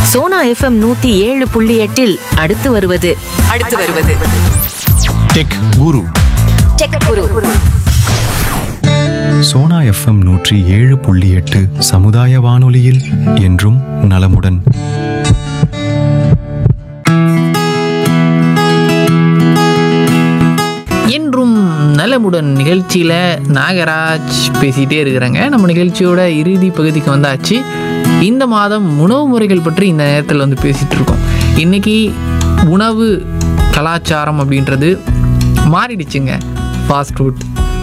Sona FM நூத்தி ஏழு புள்ளி எட்டில் அடுத்து வருவது அடுத்து வருவது tech guru tech guru Sona FM நூற்றி ஏழு புள்ளி எட்டு சமுதாய வானொலியில் என்றும் நலமுடன் என்றும் நலமுடன் நிகழ்ச்சியில் நாகராஜ் பேசிகிட்டே இருக்கிறாங்க நம்ம நிகழ்ச்சியோட இறுதி பகுதிக்கு வந்தாச்சு இந்த மாதம் உணவு முறைகள் பற்றி இந்த நேரத்தில் வந்து பேசிகிட்டு இருக்கோம் இன்றைக்கி உணவு கலாச்சாரம் அப்படின்றது மாறிடுச்சுங்க ஃபாஸ்ட் ஃபுட்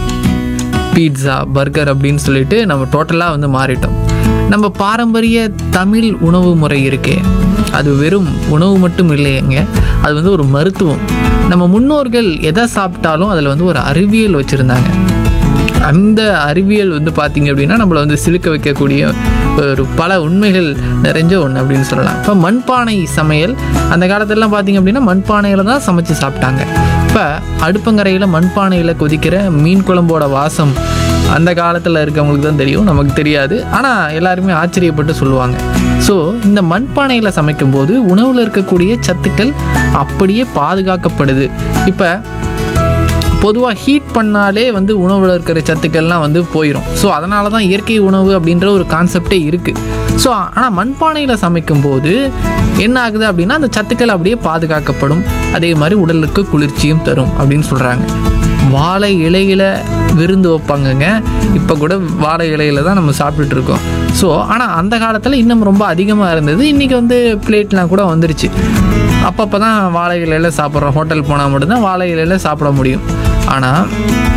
பீட்சா பர்கர் அப்படின்னு சொல்லிட்டு நம்ம டோட்டலாக வந்து மாறிட்டோம் நம்ம பாரம்பரிய தமிழ் உணவு முறை இருக்கே அது வெறும் உணவு மட்டும் இல்லைங்க அது வந்து ஒரு மருத்துவம் நம்ம முன்னோர்கள் எதை சாப்பிட்டாலும் அதில் வந்து ஒரு அறிவியல் வச்சுருந்தாங்க அந்த அறிவியல் வந்து பார்த்திங்க அப்படின்னா நம்மளை வந்து சிலுக்க வைக்கக்கூடிய ஒரு பல உண்மைகள் நிறைஞ்ச ஒன்று அப்படின்னு சொல்லலாம் இப்போ மண்பானை சமையல் அந்த காலத்துலலாம் பார்த்திங்க அப்படின்னா மண்பானையில் தான் சமைச்சு சாப்பிட்டாங்க இப்போ அடுப்பங்கரையில் மண்பானையில் கொதிக்கிற மீன் குழம்போட வாசம் அந்த காலத்தில் இருக்கவங்களுக்கு தான் தெரியும் நமக்கு தெரியாது ஆனால் எல்லாருமே ஆச்சரியப்பட்டு சொல்லுவாங்க ஸோ இந்த மண்பானையில் சமைக்கும்போது உணவில் இருக்கக்கூடிய சத்துக்கள் அப்படியே பாதுகாக்கப்படுது இப்போ பொதுவாக ஹீட் பண்ணாலே வந்து உணவில் இருக்கிற சத்துக்கள்லாம் வந்து போயிடும் ஸோ அதனால தான் இயற்கை உணவு அப்படின்ற ஒரு கான்செப்டே இருக்குது ஸோ ஆனால் மண்பானையில் சமைக்கும்போது என்ன ஆகுது அப்படின்னா அந்த சத்துக்கள் அப்படியே பாதுகாக்கப்படும் அதே மாதிரி உடலுக்கு குளிர்ச்சியும் தரும் அப்படின்னு சொல்கிறாங்க வாழை இலையில விருந்து வைப்பாங்கங்க இப்போ கூட வாழை இலையில தான் நம்ம சாப்பிட்டுட்டு இருக்கோம் ஸோ ஆனால் அந்த காலத்தில் இன்னும் ரொம்ப அதிகமாக இருந்தது இன்றைக்கி வந்து பிளேட்லாம் கூட வந்துருச்சு அப்பப்போ தான் வாழை இலையில சாப்பிட்றோம் ஹோட்டல் போனால் மட்டும்தான் வாழை இலையில சாப்பிட முடியும் ஆனால்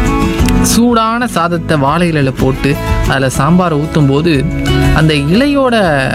சூடான சாதத்தை வாழை இலையில போட்டு அதில் சாம்பாரை ஊற்றும் போது அந்த இலையோட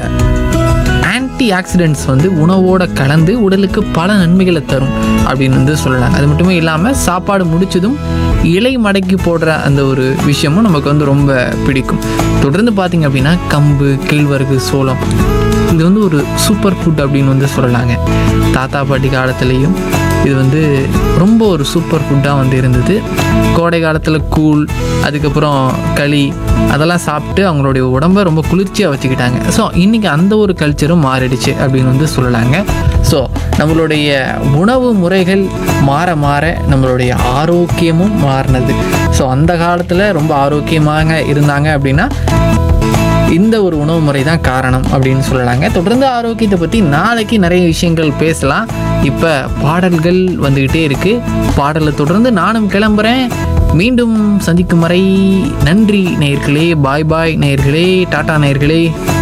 ஆன்டி ஆக்சிடென்ட்ஸ் வந்து உணவோட கலந்து உடலுக்கு பல நன்மைகளை தரும் அப்படின்னு வந்து சொல்லலாம் அது மட்டுமே இல்லாமல் சாப்பாடு முடிச்சதும் இலை மடக்கி போடுற அந்த ஒரு விஷயமும் நமக்கு வந்து ரொம்ப பிடிக்கும் தொடர்ந்து பார்த்தீங்க அப்படின்னா கம்பு கேழ்வரகு சோளம் இது வந்து ஒரு சூப்பர் ஃபுட் அப்படின்னு வந்து சொல்லலாங்க தாத்தா பாட்டி காலத்துலேயும் இது வந்து ரொம்ப ஒரு சூப்பர் ஃபுட்டாக வந்து இருந்தது கோடை காலத்தில் கூழ் அதுக்கப்புறம் களி அதெல்லாம் சாப்பிட்டு அவங்களுடைய உடம்பை ரொம்ப குளிர்ச்சியாக வச்சுக்கிட்டாங்க ஸோ இன்றைக்கி அந்த ஒரு கல்ச்சரும் மாறிடுச்சு அப்படின்னு வந்து சொல்லலாங்க ஸோ நம்மளுடைய உணவு முறைகள் மாற மாற நம்மளுடைய ஆரோக்கியமும் மாறினது ஸோ அந்த காலத்தில் ரொம்ப ஆரோக்கியமாக இருந்தாங்க அப்படின்னா இந்த ஒரு உணவு முறை தான் காரணம் அப்படின்னு சொல்லலாங்க தொடர்ந்து ஆரோக்கியத்தை பற்றி நாளைக்கு நிறைய விஷயங்கள் பேசலாம் இப்போ பாடல்கள் வந்துக்கிட்டே இருக்குது பாடலை தொடர்ந்து நானும் கிளம்புறேன் மீண்டும் சந்திக்கும் வரை நன்றி நேயர்களே பாய் பாய் நேயர்களே டாடா நேயர்களே